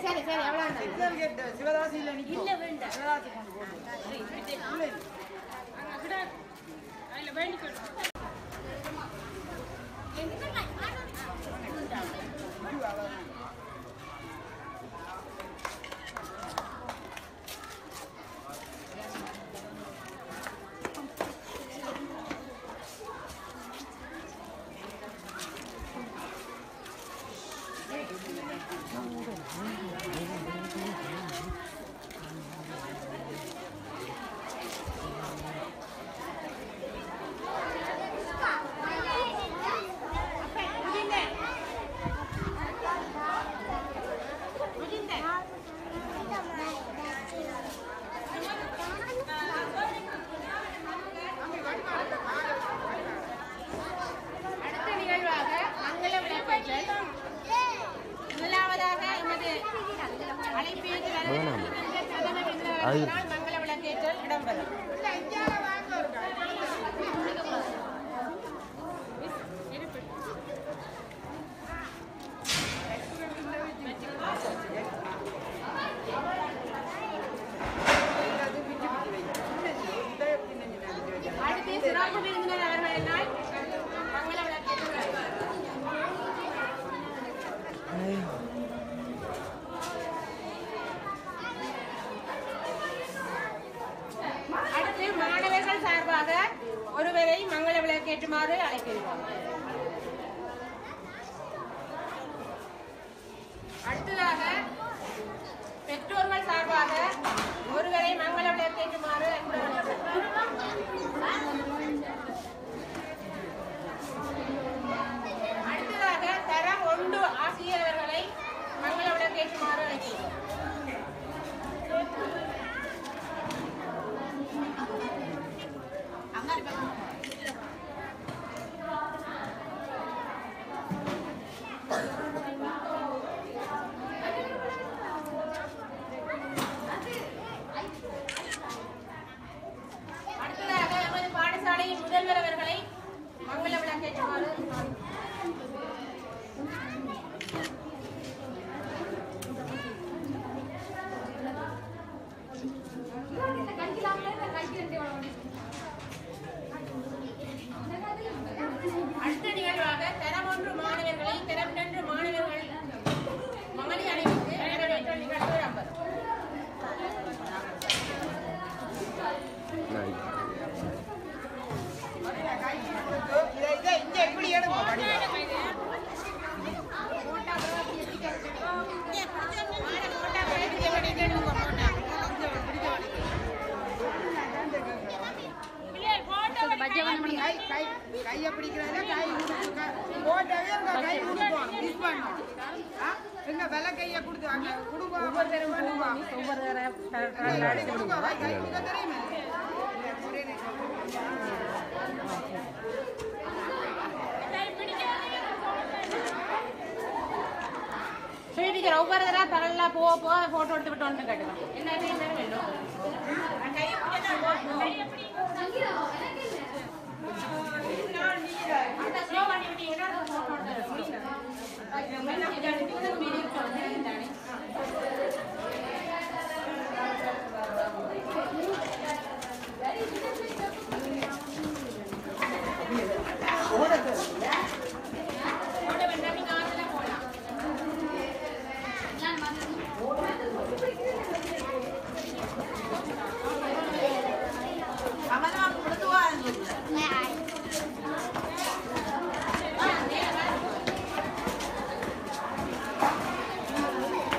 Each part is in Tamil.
சரி சரி எவ்வளவு சிக்னல் கேட்டு சிவதாசியில நிக்கும். இல்ல வேண்டாம் சிவதாசி கொண்டு போடு. உள்ள இரு. இது அவ்வளவுதான். அடுத்த நிகழ்வாக மங்கள விளக்கேற்றல் முதலாவதாக எமது அழைப்பேற்று மங்கள விளக்கேற்றல் இடம்பெறும் எல்லாத்தையும் பிச்சு பிச்சு வை. சின்ன சின்ன, இதை சின்ன சின்ன பிச்சு வைக்கணும். அடுத்து சிறப்பு விருந்தினர் அவர்களினால் மங்கள விளக்கேற்றல் நடைபெறும். அடுத்து மாணவர்கள் சார்பாக ஒருவரை மங்கள விளக்கேற்றுமாறு அழைக்கிறோம் அடுத்ததாக பெற்றோர்கள் சார்பாக ஒருவரை மங்கள விளக்கேற்றுமாறு அடுத்ததாக தரம் ஒன்று ஆசிரியர்களை மங்கள விளக்கேற்றுமாறு அழைக்கிறோம் அடுத்ததாக எமது பாடசாலையின் முதல்வர் அவர்களை மங்கள விளக்கேற்றுமாறு அடுத்த நிகழ்வாக தரம் ஒன்று மாணவர்களை தரம் இரண்டு மாணவர்கள் மகளிர் அணிவித்து வரவேற்ற நிகழ்வு இடம்பெறும் இதை இதை இங்க எப்படி எடுங்க வடிவம். கை கை கையை பிடிக்கிறதுல கை உடுப்பு, க- போட்டவே உங்க கை உடுப்போம் மிஸ் பண்ணோம் ஆ? எங்க வெள்ளை கையை கொடுத்து அங்க கொடுங்க ஒவ்வொரு தடவை கொடுங்க ஒவ்வொரு கை கொடுங்க கை கை கொடுக்க தெரியுமே ஒரே நிமிஷம். சரி டீச்சர் ஒவ்வொரு தடவை பகலில் போக போக ஃபோட்டோ எடுத்து விட்டு வந்து கேட்டுக்கோங்க என்ன என்ன வேண்டும் அந்த ஸ்லோ பண்ணி விட்டீங்கன்னா ஃபோட்டோ எடுத்து ஃபோட்டோ வேண்டாம் நீங்கள் அதில் போகலாம் கமலமா கொடுத்துவா ஆ, நேரா.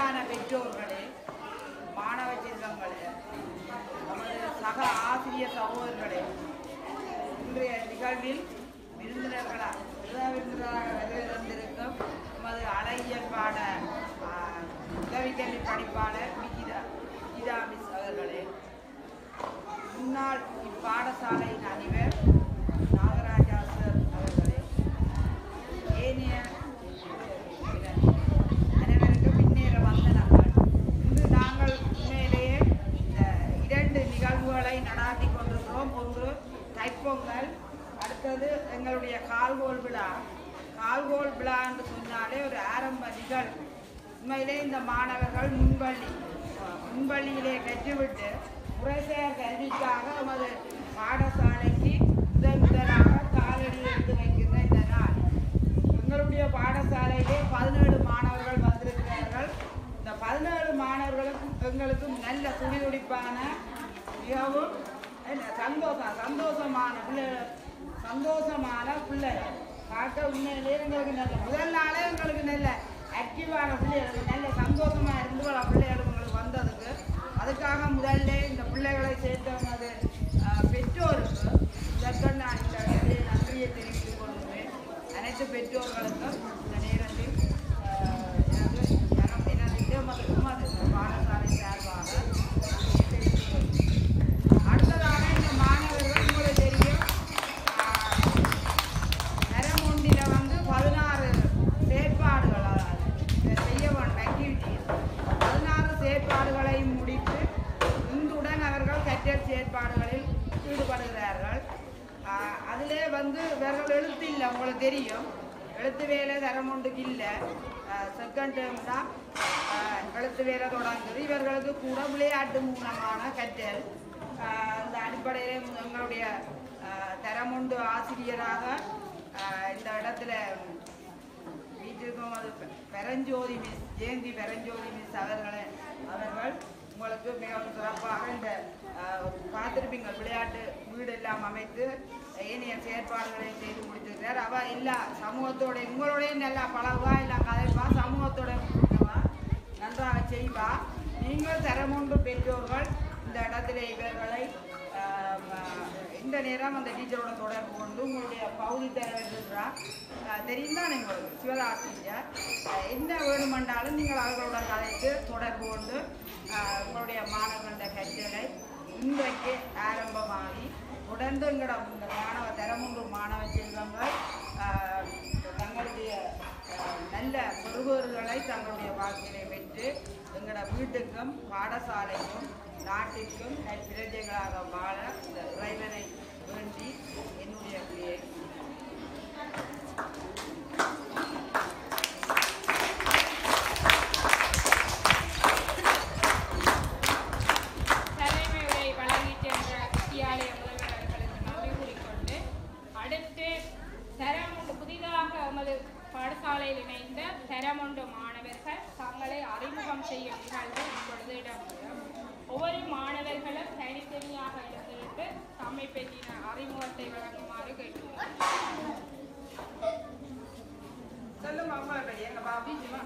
மேலான பெற்றோர்களே மாணவ செல்வங்களே நமது சக ஆசிரியர் சகோதரர்களே இன்றைய நிகழ்வில் விருந்தினர்களாக விருதா விருந்தினராக வருகை தந்திருக்கும் நமது அழகியல் பாட ஆ, உதவிக்கல்வி படிப்பாளர் விகிதா விகிதா மிஸ் அவர்களே முன்னாள் இப்பாடசாலையின் அதிபர் நாகராஜா சார் அவர்களே ஏனைய அனைவருக்கும் பின்னேற வந்தனங்கள் இன்று நாங்கள் உண்மையிலேயே இந்த இரண்டு நிகழ்வுகளை நடாத்தி கொண்டிருக்கிறோம் ஒன்று தைப்பொங்கல் அடுத்தது எங்களுடைய கால்கோல் விழா கால்கோல் விழா என்று சொன்னாலே ஒரு ஆரம்ப நிகழ்வு உண்மையிலே இந்த மாணவர்கள் முன்பள்ளி முன்பள்ளியிலே கற்றுவிட்டு முறைசார் கல்விக்காக நமது பாடசாலைக்கு முதல் முதலாக காலடி எடுத்து வைக்கின்ற இந்த நாள் எங்களுடைய பாடசாலையிலே பதினேழு மாணவர்கள் வந்திருக்கிறார்கள் இந்த பதினேழு மாணவர்களுக்கும் எங்களுக்கும் நல்ல துடிதுடிப்பான மிகவும் என்ன, சந்தோஷம் சந்தோஷமான பிள்ளைகள் சந்தோஷமான பிள்ளைகள் பார்க்க உண்மையிலேயே எங்களுக்கு நல்ல முதல் நாளே எங்களுக்கு நல்ல ஆக்டிவான பிள்ளைகளுக்கு நல்ல சந்தோஷமா இருந்து வர பிள்ளைகள் உங்களுக்கு வந்ததுக்கு அதுக்காக முதல்ல இந்த பிள்ளைகளை சேர்த்தவங்க பெற்றோருக்கு இதற்கு நான் இந்த இடத்திலே நன்றியை தெரிவித்துக் கொள்கிறேன் அனைத்து பெற்றோர்களுக்கும் இந்த நேரத்தில் ஆஹ், எனது ஜனம் எனது உமது உமது பாடசாலை சார்பாக நன்றியை தெரிவித்துக் கொள்கிறேன். அடுத்ததாக இந்த மாணவர்கள் உங்களுக்கு தெரியும் ஆஹ், நரமுண்டில வந்து பதினாறு செயற்பாடுகள் அதாவது இந்த செய்ய வேண்டும் ஆக்டிவிட்டிஸ் பதினாறு செயற்பாடுகளை முடித்து இன்றுடன் அவர்கள் கற்றல் செயற்பாடுகளில் ஈடுபடுகிறார்கள் ஆஹ் அதிலே வந்து இவர்கள் எழுத்து இல்லை உங்களுக்கு தெரியும் எழுத்து வேலை தரமுண்டுக்கு இல்லை செகண்ட் டேர்ம் தான் ஆஹ் எழுத்து வேலை தொடங்குது இவர்களுக்கு கூட விளையாட்டு மூலமான கற்றல் ஆஹ் இந்த அடிப்படையில் எங்களுடைய ஆஹ் தரமுண்டு ஆசிரியராக ஆஹ் இந்த இடத்துல வீட்டிற்கும் அது பெ- பெரஞ்சோதி மிஸ் ஜெயந்தி பெரஞ்சோதி மிஸ் அவர்களை அவர்கள் உங்களுக்கு மிகவும் சிறப்பாக இந்த ஆஹ், பார்த்திருப்பீங்க விளையாட்டு வீடு எல்லாம் அமைத்து ஏனைய செயற்பாடுகளை செய்து முடித்திருக்கிறார் அவ எல்லா சமூகத்தோட உங்களோடய நல்லா பழகுவா எல்லாம் கதைப்பா சமூகத்தோட இருக்கவா, நன்றாக செய்வா நீங்கள் தரமொன்று பெற்றோர்கள் இந்த இடத்துல இவர்களை ஆஹ், ஆஹ், இந்த நேரம் அந்த டீச்சரோட தொடர்பு கொண்டு உங்களுடைய பகுதி தலைவர் இருக்கிறார் தெரியும் தானே உங்களுக்கு சிவதாசிரியர் ஆஹ், என்ன வேணுமென்றாலும் நீங்கள் அவர்களோட கதைக்கு தொடர்பு கொண்டு ஆஹ், உங்களுடைய மாணவர்கள கற்றலை இன்றைக்கு ஆரம்பமாகி தொடர்ந்து எங்களோட இந்த மாணவ தரமுன்று மாணவ செல்வங்கள் ஆஹ், தங்களுடைய ஆஹ், நல்ல பெறுபவர்களை தங்களுடைய வாழ்க்கையிலே பெற்று எங்களோட வீட்டுக்கும் பாடசாலைக்கும் நாட்டிற்கும் பிரஜைகளாக வாழ இந்த இறைவனை வேண்டி என்னுடைய பிள்ளையை தலைமை உரை வழங்கிச் சென்ற வித்தியாலய முதல்வர்களுக்கு நன்றி கூறிக்கொண்டு அடுத்து தரமுண்டு புதிதாக எமது பாடசாலையில் இணைந்த தரமுண்டு மாணவர்கள் தங்களை அறிமுகம் செய்யும் நிகழ்வு இப்பொழுது இடம்பெறும் ஒவ்வொரு மாணவர்களும் தனித்தனியாக இருந்துவிட்டு தம்மை பற்றின அறிமுகத்தை வழங்குமாறு கேட்டுள்ளோம் சொல்லுங்க அம்மா இப்ப எங்க பாபி சிவா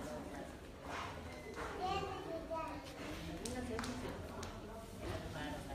என்ன செஞ்சு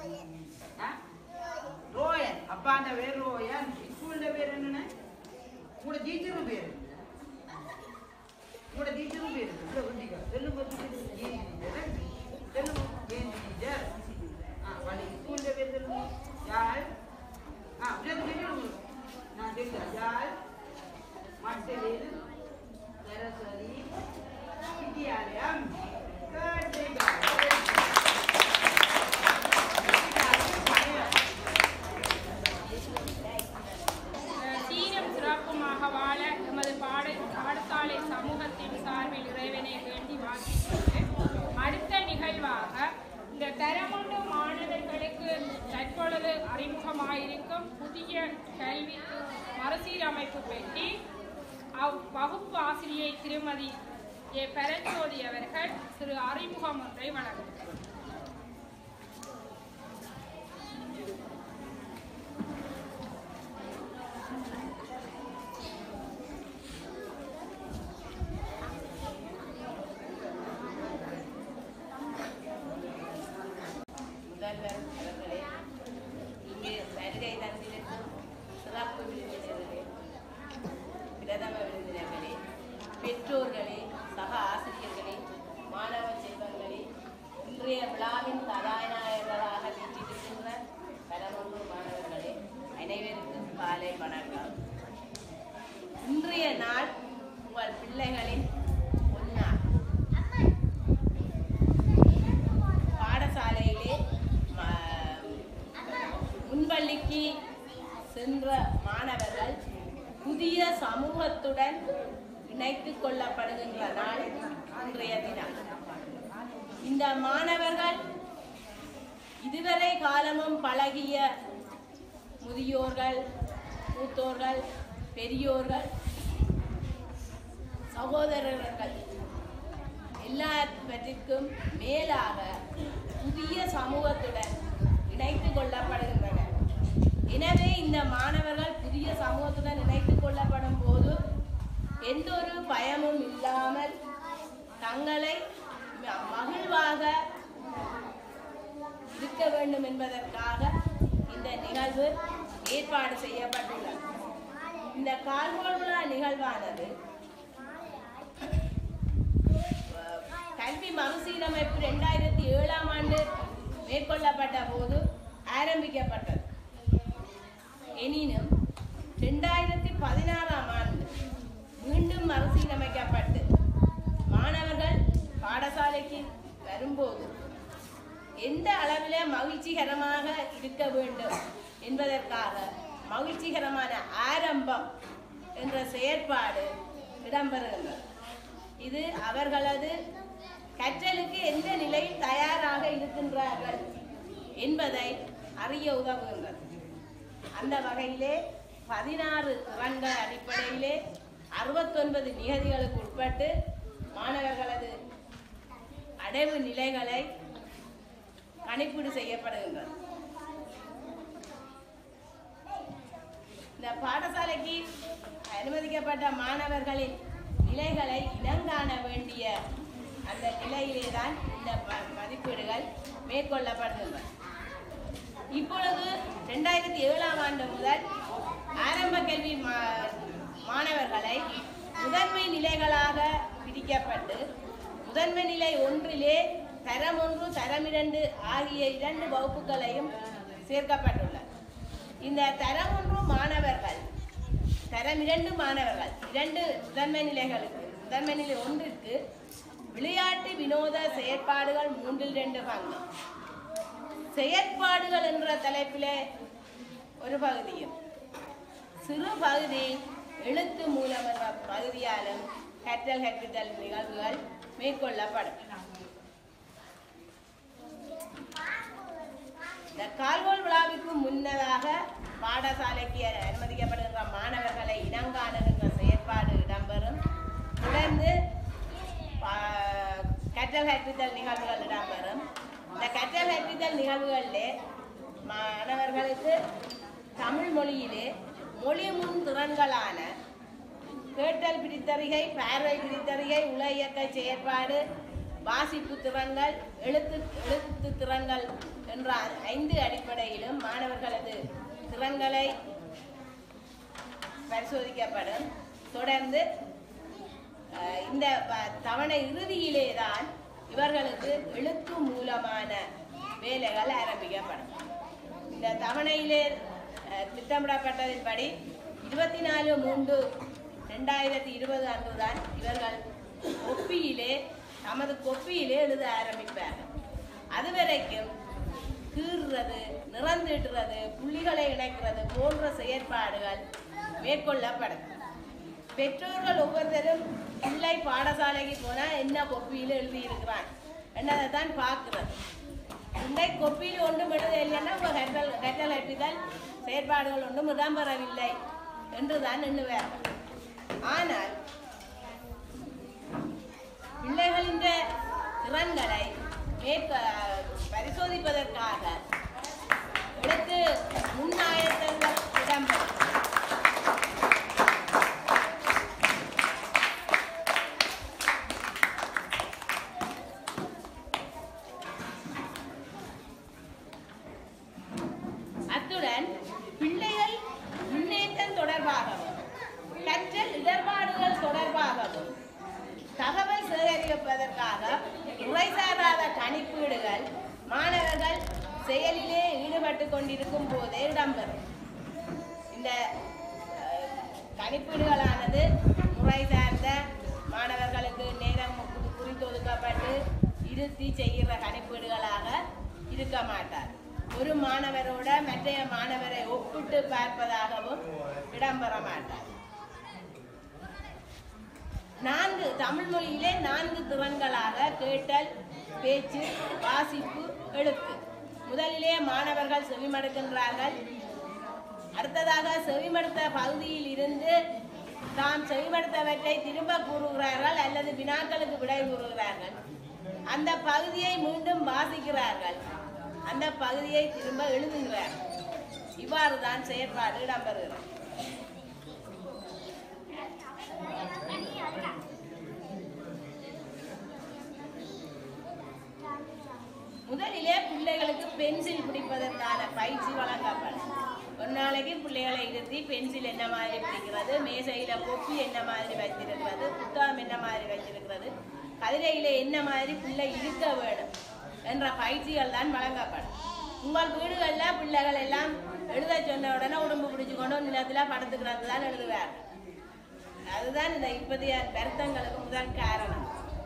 ஆ? ரோயன் அப்பாண்ட பேர் ரோயன் ஸ்கூல்ல பேர் என்னன்னு உங்களோட டீச்சரும் பேர் உங்களோட டீச்சரும் பேர் இல்லை குட்டிக்கா சொல்லுங்க டீச்சர் சொல்லுங்க ஏன் டீச்சர் ஆ பள்ளி ஸ்கூல்ல பேர் சொல்லுங்க யார் ஆ அப்படியே சொல்லுங்க நான் சொல்லுறேன் யார் மட்டவேல் சரஸ்வதி வித்யாலயம் சீரம் சிறப்புமாக வாழ எமது பாட பாடசாலை சமூகத்தின் சார்பில் இறைவனை வேண்டி வாசிக்கிறது அடுத்த நிகழ்வாக இந்த தரமொன்று மாணவர்களுக்கு தற்பொழுது அறிமுகமாயிருக்கும் புதிய கல்வி மறுசீரமைப்பு பெட்டி அவ் வகுப்பு ஆசிரியை திருமதி ஏ பரஞ்சோதி அவர்கள் சிறு அறிமுகம் ஒன்றை வழங்குகிறார் முதல்வர் அவர்களே இங்கு வருகை தந்திருக்கும் சிறப்பு விருந்தினர்களே பிரதம விருந்தினர்களே பெற்றோர்களே சக ஆசிரியர்களே மாணவ செல்வங்களே இன்றைய விழாவின் கதாநாயகர்களாக வீட்டிருக்கின்ற பலமொன்று மாணவர்களே அனைவருக்கும் காலை வணக்கம் இன்றைய நாள் உங்கள் பிள்ளைகளின் பொன்னாள் பாடசாலையிலே ம- முன்பள்ளிக்கு சென்ற மாணவர்கள் புதிய சமூகத்துடன் இணைத்துக் கொள்ளப்படுகின்ற நாள் இன்றைய தினம் இந்த மாணவர்கள் இதுவரை காலமும் பழகிய முதியோர்கள் மூத்தோர்கள் பெரியோர்கள் சகோதரர்கள் எல்லாவற்றிற்கும் மேலாக புதிய சமூகத்துடன் இணைத்துக் கொள்ளப்படுகின்றனர் எனவே இந்த மாணவர்கள் புதிய சமூகத்துடன் இணைத்துக் கொள்ளப்படும் போது எந்த ஒரு பயமும் இல்லாமல் தங்களை ம- மகிழ்வாக இருக்க வேண்டும் என்பதற்காக இந்த நிகழ்வு ஏற்பாடு செய்யப்பட்டுள்ளது இந்த கால்கோள் விழா நிகழ்வானது கல்வி மறுசீரமைப்பு ரெண்டாயிரத்தி ஏழாம் ஆண்டு மேற்கொள்ளப்பட்ட போது ஆரம்பிக்கப்பட்டது எனினும் ரெண்டாயிரத்தி பதினாறாம் ஆண்டு மீண்டும் மறுசீரமைக்கப்பட்டு மாணவர்கள் பாடசாலைக்கு வரும்போது எந்த அளவிலே மகிழ்ச்சிகரமாக இருக்க வேண்டும் என்பதற்காக மகிழ்ச்சிகரமான ஆரம்பம் என்ற செயற்பாடு இடம்பெறுகின்றது இது அவர்களது கற்றலுக்கு எந்த நிலையில் தயாராக இருக்கின்றார்கள் என்பதை அறிய உதவுகின்றது அந்த வகையிலே பதினாறு திறன்கள் அடிப்படையிலே அறுபத்தொன்பது நிகதிகளுக்கு உட்பட்டு மாணவர்களது அடைவு நிலைகளை கணிப்பீடு செய்யப்படுகின்றது இந்த பாடசாலைக்கு அனுமதிக்கப்பட்ட மாணவர்களின் நிலைகளை இனங்காண வேண்டிய அந்த நிலையிலே தான் இந்த ப- மதிப்பீடுகள் மேற்கொள்ளப்படுகின்றன இப்பொழுது ரெண்டாயிரத்தி ஏழாம் ஆண்டு முதல் ஆரம்ப கல்வி மா- மாணவர்களை முதன்மை நிலைகளாக பிரிக்கப்பட்டு முதன்மை நிலை ஒன்றிலே தரம் ஒன்று தரம் இரண்டு ஆகிய இரண்டு வகுப்புகளையும் சேர்க்கப்பட்டுள்ளது இந்த தரம் ஒன்று மாணவர்கள் தரம் இரண்டு மாணவர்கள் இரண்டு முதன்மை நிலைகளுக்கு முதன்மை நிலை ஒன்றிற்கு விளையாட்டு வினோத செயற்பாடுகள் மூன்றில் ரெண்டு பங்கு செயற்பாடுகள் என்ற தலைப்பிலே ஒரு பகுதியும் சிறு பகுதி எழுத்து மூலம் என்ற பகுதியாலும் கற்றல் கற்பித்தல் நிகழ்வுகள் மேற்கொள்ளப்படும் இந்த கால்கோள் விழாவிற்கு முன்னதாக பாடசாலைக்கு அனுமதிக்கப்படுகின்ற மாணவர்களை இனங்காணுகின்ற செயற்பாடு இடம்பெறும் தொடர்ந்து பா- கற்றல் கற்பித்தல் நிகழ்வுகள் இடம்பெறும் இந்த கற்றல் கற்பித்தல் நிகழ்வுகளிலே மாணவர்களுக்கு தமிழ் மொழியிலே மொழி முன் திறன்களான கேட்டல் பிடித்தறிகை பார்வை பிடித்தறிகை உல இயக்க செயற்பாடு வாசிப்பு திறன்கள் எழுத்து எழுத்து திறன்கள் என்ற ஐந்து அடிப்படையிலும் மாணவர்களது திறன்களை பரிசோதிக்கப்படும் தொடர்ந்து அஹ், இந்த ப- தவணை இறுதியிலே தான் இவர்களுக்கு எழுத்து மூலமான வேலைகள் ஆரம்பிக்கப்படும் இந்த தவணையிலே அஹ், திட்டமிடப்பட்டதின்படி இருபத்தி நாலு மூன்று ரெண்டாயிரத்தி இருபது அன்றுதான் இவர்கள் கொப்பியிலே தமது கொப்பியிலே எழுத ஆரம்பிப்பார்கள் அதுவரைக்கும் கீறுறது நிறந்தீட்டுறது புள்ளிகளை இணைக்கிறது போன்ற செயற்பாடுகள் மேற்கொள்ளப்படும் பெற்றோர்கள் ஒவ்வொருத்தரும் பிள்ளை பாடசாலைக்கு போனால் என்ன கொப்பியில் எழுதியிருக்கிறான் என்னதை தான் பார்க்குறது பிள்ளை கொப்பியில் ஒன்றும் எழுத இல்லைன்னா உங்கள் கற்றல் கற்றல் கற்பித்தல் செயற்பாடுகள் ஒன்றும் இடம்பெறவில்லை என்று தான் எண்ணுவார்கள் ஆனால் பிள்ளைகளின் திறன்களை மேற்க பரிசோதிப்பதற்காக எழுத்து முன்னாயத்தங்கள் இடம்பெறும் அத்துடன் பிள்ளைகள் முன்னேற்றம் தொடர்பாகவும் கற்றல் இடர்பாடுகள் தொடர்பாகவும் தகவல் சேகரிப்பதற்காக முறைசாராத கணிப்பீடுகள் மாணவர்கள் செயலிலே ஈடுபட்டு கொண்டிருக்கும் போதே இடம்பெறும் இந்த அஹ், கணிப்பீடுகளானது முறை சார்ந்த மாணவர்களுக்கு நேரம் குறி- குறித்தொதுக்கப்பட்டு இருத்தி செய்கிற கணிப்பீடுகளாக இருக்க மாட்டார் ஒரு மாணவரோட மற்றைய மாணவரை ஒப்பிட்டு பார்ப்பதாகவும் இடம்பெற மாட்டார் நான்கு தமிழ் மொழியிலே நான்கு திறன்களாக கேட்டல் பேச்சு வாசிப்பு எழுத்து முதலிலே மாணவர்கள் செவிமடுக்கின்றார்கள் அடுத்ததாக செவிமடுத்த பகுதியில் இருந்து தாம் செவிமடுத்தவற்றை திரும்ப கூறுகிறார்கள் அல்லது வினாக்களுக்கு விடை கூறுகிறார்கள் அந்த பகுதியை மீண்டும் வாசிக்கிறார்கள் அந்த பகுதியை திரும்ப எழுதுகிறார்கள் இவ்வாறு தான் செயற்பாடு இடம்பெறுகிறது முதலிலே பிள்ளைகளுக்கு பென்சில் பிடிப்பதற்கான பயிற்சி வழங்கப்படும் ஒரு நாளைக்கு பிள்ளைகளை இருத்தி பென்சில் என்ன மாதிரி பிடிக்கிறது மேசையில கொப்பி என்ன மாதிரி வைத்திருக்கிறது புத்தகம் என்ன மாதிரி வைத்திருக்கிறது கதிரையில என்ன மாதிரி பிள்ளை இருக்க வேணும் என்ற பயிற்சிகள் தான் வழங்கப்படும் உங்கள் வீடுகளில் பிள்ளைகள் எல்லாம் எழுத சொன்ன உடனே உடம்பு பிடிச்சு கொண்டு நிலத்தில் படுத்துக்கிறது தான் எழுதுவார் அதுதான் இந்த இப்போதைய வருத்தங்களுக்கு முதல் காரணம்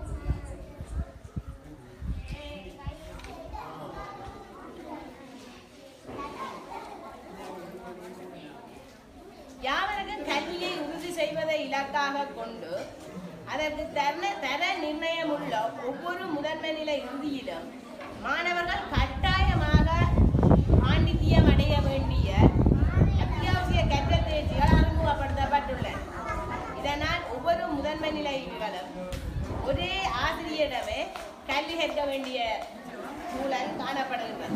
யாவருக்கும் கல்வியை உறுதி செய்வதை இலக்காக கொண்டு அதற்கு தர தர நிர்ணயமுள்ள ஒவ்வொரு முதன்மை நிலை இறுதியிலும் மாணவர்கள் கட்டாயமாக பாண்டித்தியம் அடைய வேண்டிய அத்தியாவசிய கற்றல் தேர்ச்சிகள் அறிமுகப்படுத்தப்பட்டுள்ளன இதனால் ஒவ்வொரு முதன்மை நிலைகளும் ஒரே ஆசிரியரிடமே கல்வி கற்க வேண்டிய சூழல் காணப்படுகின்றது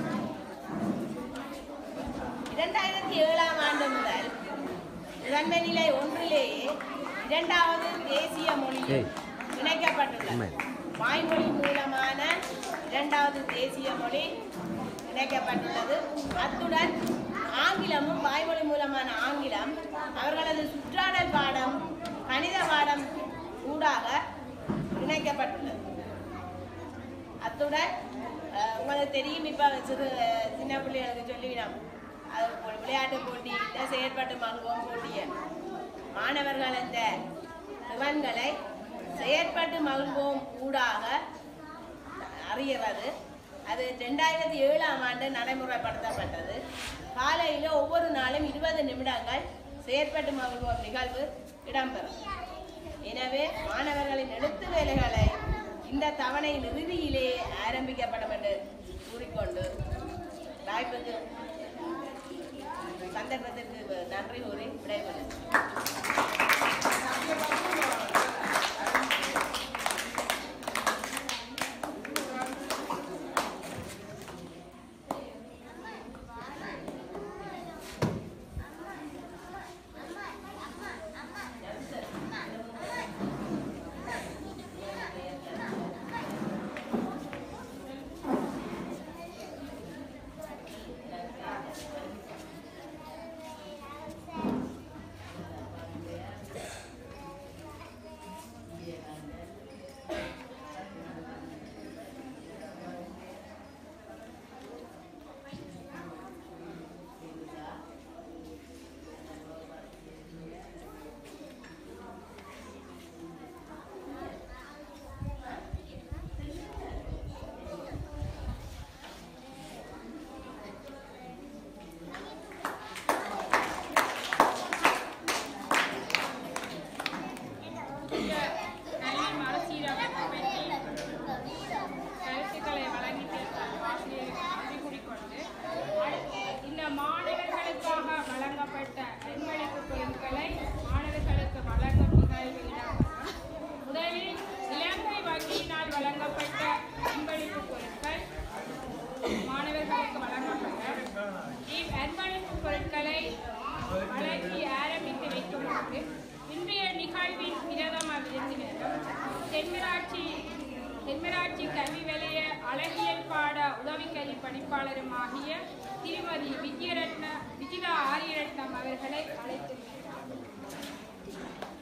இரண்டாயிரத்தி ஏழாம் ஆண்டு முதல் முதன்மை நிலை ஒன்றிலேயே இரண்டாவது தேசிய மொழியும் இணைக்கப்பட்டுள்ளது வாய்மொழி மூலமான இரண்டாவது தேசிய மொழி இணைக்கப்பட்டுள்ளது அத்துடன் ஆங்கிலமும் வாய்மொழி மூலமான ஆங்கிலம் அவர்களது சுற்றாடல் பாடம் கணித பாடம் ஊடாக இணைக்கப்பட்டுள்ளது அத்துடன் அஹ், உங்களுக்கு தெரியும் இப்போ சிறு சின்ன பிள்ளைகளுக்கு சொல்லிவிடும் அது ஒரு விளையாட்டு போட்டி இல்லை செயற்பாட்டு மங்குவோம் போட்டிய மாணவர்கள் அந்த திறன்களை செயற்பாட்டு மகிழ்வோம் ஊடாக அறிகிறது அது ரெண்டாயிரத்தி ஏழாம் ஆண்டு நடைமுறைப்படுத்தப்பட்டது காலையில் ஒவ்வொரு நாளும் இருபது நிமிடங்கள் செயற்பட்டு மகிழ்வோம் நிகழ்வு இடம்பெறும் எனவே மாணவர்களின் எழுத்து வேலைகளை இந்த தவணையின் இறுதியிலே ஆரம்பிக்கப்படும் என்று கூறிக்கொண்டு வாய்ப்புக்கு சந்தர்ப்பத்திற்கு நன்றி கூறி விடைபெறுகிறேன் கொண்டு இன்றைய நிகழ்வின் பிரதம விருந்தினரும் தென்மராட்சி தென்மராட்சி கல்வி வலய அழகியல் பாட உதவி கல்வி பணிப்பாளரும் ஆகிய திருமதி விஜயரத்ன விஜிதா ஆரியரத்னம் அவர்களை அழைத்துள்ளேன்